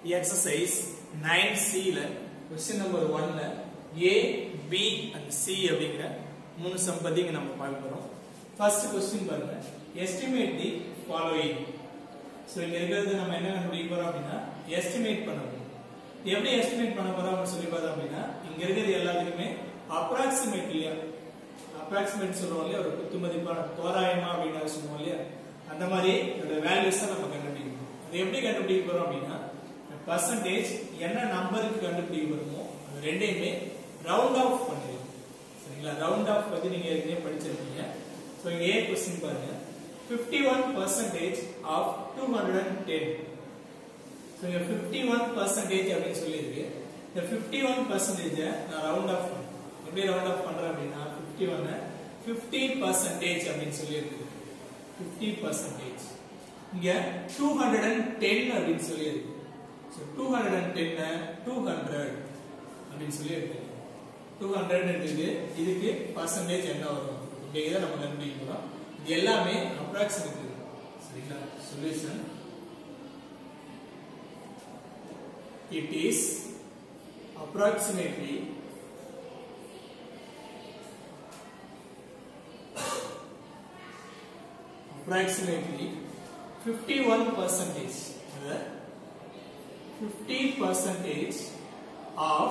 exercise nine சில question number ஒன்ல A B and C அப்படிங்கிற மூணு சம் பத்தி இங்க நம்ம பார்க்க போறோம் ஃபர்ஸ்ட் கொஸ்டின் பாருங்க எஸ்டிமேட் தி ஃபாலோயிங் ஸோ இங்க இருக்கிறது நம்ம என்ன கண்டுபிடிக்க போறோம் அப்படின்னா எஸ்டிமேட் பண்ண போறோம் எப்படி எஸ்டிமேட் பண்ண போறோம் அப்படின்னு சொல்லி பார்த்தோம் அப்படின்னா இங்க இருக்கிறது எல்லாத்துக்குமே அப்ராக்சிமேட் இல்லையா அப்ராக்சிமேட் சொல்லுவோம் இல்லையா ஒரு குத்து மதிப்பான தோராயமா அப்படின்னு சொல்லுவோம் இல்லையா அந்த மாதிரி இதோட வேல்யூஸ் நம்ம கண்டுபிடிக்கணும் அது எப்படி கண்டுபிடிக்க போறோம் அப்படின்னா பர்சன்டேஜ் என்ன நம்பருக்கு கண்டுபிடிக்க போறோமோ அது ரெண்டையுமே ரவுண்ட் ஆஃப் பண்ணிடலாம் சரிங்களா ரவுண்ட் ஆஃப் பத்தி நீங்க ஏற்கனவே படிச்சிருக்கீங்க ஸோ இங்க ஏ கொஸ்டின் பாருங்க 51 percentage of 210 ஸோ இங்க 51 percentage அப்படின்னு சொல்லியிருக்கு இந்த 51 percentage நான் ரவுண்ட் ஆஃப் எப்படி ரவுண்ட் ஆஃப் பண்றேன் அப்படின்னா 51 50 percentage அப்படின்னு சொல்லியிருக்கு 50 percentage இங்க 210 அப்படின்னு சொல்லியிருக்கு ஸோ 210 200 அப்படின்னு சொல்லி இருக்கு 200 இருக்குது இதுக்கு பர்சன்டேஜ் என்ன வரும் இதை நம்ம கண்டுபிடிக்க போறோம் இது எல்லாமே அப்ராக்சிமேட் சரிங்களா solution it is approximately approximately 51 percentage 50 percentage of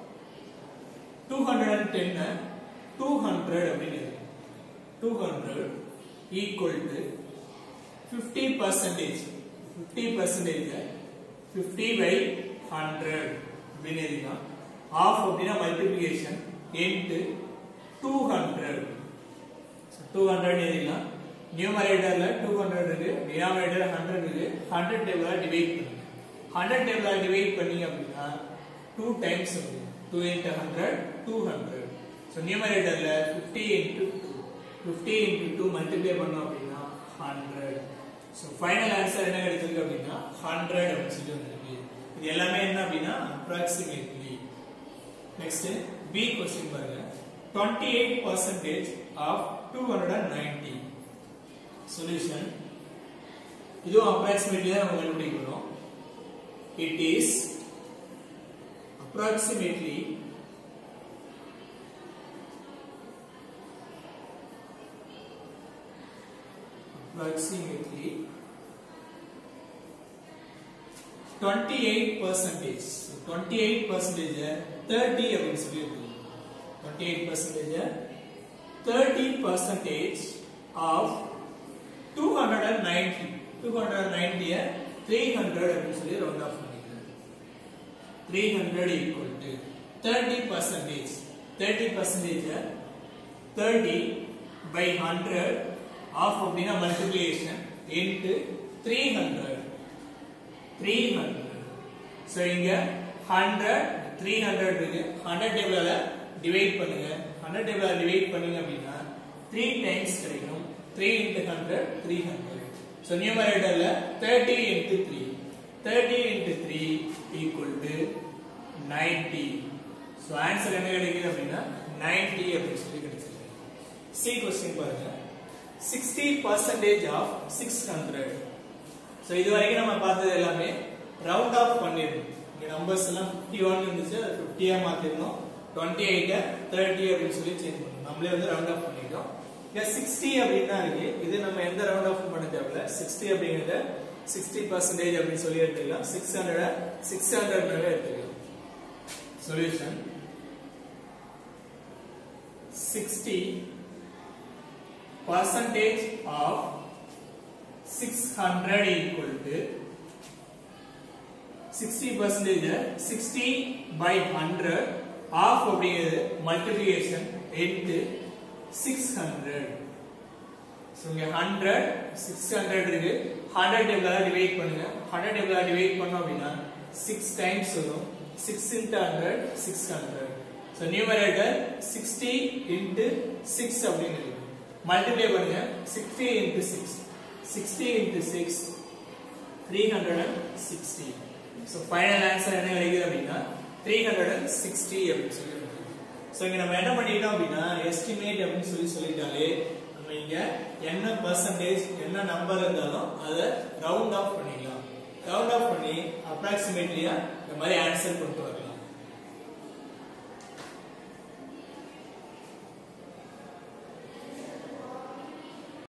210 200 அப்படின்னு 200 equal to 50 percentage 50 percentage 50 by 100 அப்படின்னு எழுதிக்கலாம் ஆஃப் அப்படின்னா மல்டிப்ளிகேஷன் இன்டு 200 200 எழுதிக்கலாம் நியூமரேட்டர்ல 200 இருக்கு டினாமினேட்டர் 100 இருக்கு 100 டேபிளா டிவைட் பண்ணுங்க 100 டேபிளா டிவைட் பண்ணீங்க அப்படின்னா 2 டைம்ஸ் வரும் 2 into 100 200 ஸோ நியூமரேட்டர்ல 50 into 2 50 into 2 மல்டிப்ளை பண்ணோம் அப்படின்னா 100 ஸோ ஃபைனல் ஆன்சர் என்ன கிடைச்சிருக்கு அப்படின்னா 100 அப்படின்னு சொல்லி வந்திருக்கு இது எல்லாமே என்ன அப்படின்னா அப்ராக்சிமேட்லி நெக்ஸ்ட் பி கொஸ்டின் பாருங்க 28 பர்சன்டேஜ் ஆஃப் 290 சொல்யூஷன் இதுவும் அப்ராக்சிமேட்லி தான் நம்ம கண்டுபிடிக்க போறோம் it is approximately approximately 28 percentage 28 percentage 30 அப்படின்னு சொல்லி இருக்கு 28 percentage 30 percentage of 290 290 300 அப்படின்னு சொல்லி ரவுண்ட் ஆஃப் பண்ணிக்கிறேன் 300 equal to 30 percentage 30 percentage 30 by 100 of அப்படின்னா multiplication into 300 300 so இங்க 100 300 இருக்கு 100 டேபிளால டிவைட் பண்ணுங்க 100 டேபிளால டிவைட் பண்ணீங்க அப்படின்னா 3 டைம்ஸ் கிடைக்கும் 3 into 100 300 so நியூமரேட்டர்ல 30 into 3 30 into 3 equal to 90 so answer என்ன கிடைக்குது அப்படின்னா 90 அப்படின்னு சொல்லி கிடைச்சிருக்கு சி கொஸ்டின் பாருங்க 60 percentage of 600 so இது வரைக்கும் நம்ம பார்த்தது எல்லாமே ரவுண்ட் ஆஃப் பண்ணிருக்கோம் இங்க நம்பர்ஸ் எல்லாம் 51 இருந்துச்சு அது 50 ஆ மாத்திரணும் 28 30 அப்படின்னு சொல்லி சேஞ்ச் பண்ணோம் நம்மளே வந்து ரவுண்ட் ஆஃப் பண்ணிட்டோம் இங்க 60 அப்படின்னா இருக்கு இது நம்ம எந்த ரவுண்ட் ஆஃப் பண்ண தேவையில்ல 60 அப்படிங்கறத 60 percentage அப்படின்னு சொல்லி எடுத்துக்கலாம் 600 600 மேல எடுத்துக்கலாம் solution 60 percentage of 600 equal to 60 percentage 60 by 100 half அப்படிங்கிறது multiplication into 600 so இங்க 100 600 இருக்கு 100 டேபிளால டிவைட் பண்ணுங்க 100 டேபிளால டிவைட் பண்ணோம் அப்படின்னா 6 டைம்ஸ் வரும் 6 into 100 600 so numerator 60 into 6 அப்படின்னு இருக்கு மல்டிப்ளை பண்ணுங்க 60 into 6 60 into 6 360 so final answer என்ன கிடைக்குது அப்படின்னா 360 அப்படின்னு சொல்லி சோ இங்க நம்ம என்ன பண்ணிட்டோம் அப்படின்னா எஸ்டிமேட் அப்படின்னு சொல்லி சொல்லிட்டாலே நம்ம இங்க என்ன பர்சன்டேஜ் என்ன நம்பர் இருந்தாலும் அதை ரவுண்ட் ஆஃப் பண்ணிடலாம் ரவுண்ட் ஆஃப் பண்ணி அப்ராக்சிமேட்லியா இந்த மாதிரி ஆன்சர் கொண்டு வரலாம்